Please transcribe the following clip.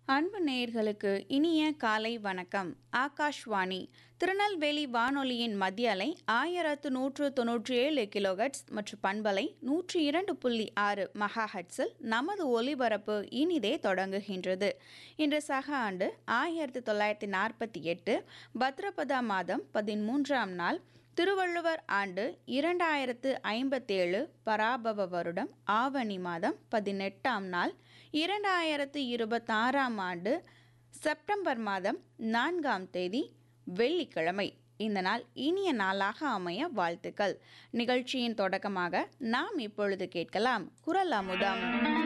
அன்பு நேயர்களுக்கு இனிய காலை வணக்கம் ஆகாஷ்வாணி திருநெல்வேலி வானொலியின் மத்திய அலை ஆயிரத்து நூற்று தொன்னூற்றி ஏழு கிலோஹெட்ஸ் மற்றும் பண்பலை நூற்றி இரண்டு புள்ளி ஆறு மகா ஹட்ஸில் நமது ஒலிபரப்பு இனிதே தொடங்குகின்றது இன்று சக ஆண்டு ஆயிரத்தி தொள்ளாயிரத்தி நாற்பத்தி எட்டு பத்ரபதா மாதம் பதிமூன்றாம் நாள் திருவள்ளுவர் ஆண்டு இரண்டாயிரத்து ஐம்பத்தேழு பராபவ வருடம் ஆவணி மாதம் பதினெட்டாம் நாள் இரண்டாயிரத்து இருபத்தாறாம் ஆண்டு செப்டம்பர் மாதம் நான்காம் தேதி வெள்ளிக்கிழமை இந்த நாள் இனிய நாளாக அமைய வாழ்த்துக்கள் நிகழ்ச்சியின் தொடக்கமாக நாம் இப்பொழுது கேட்கலாம் குரல் அமுதம்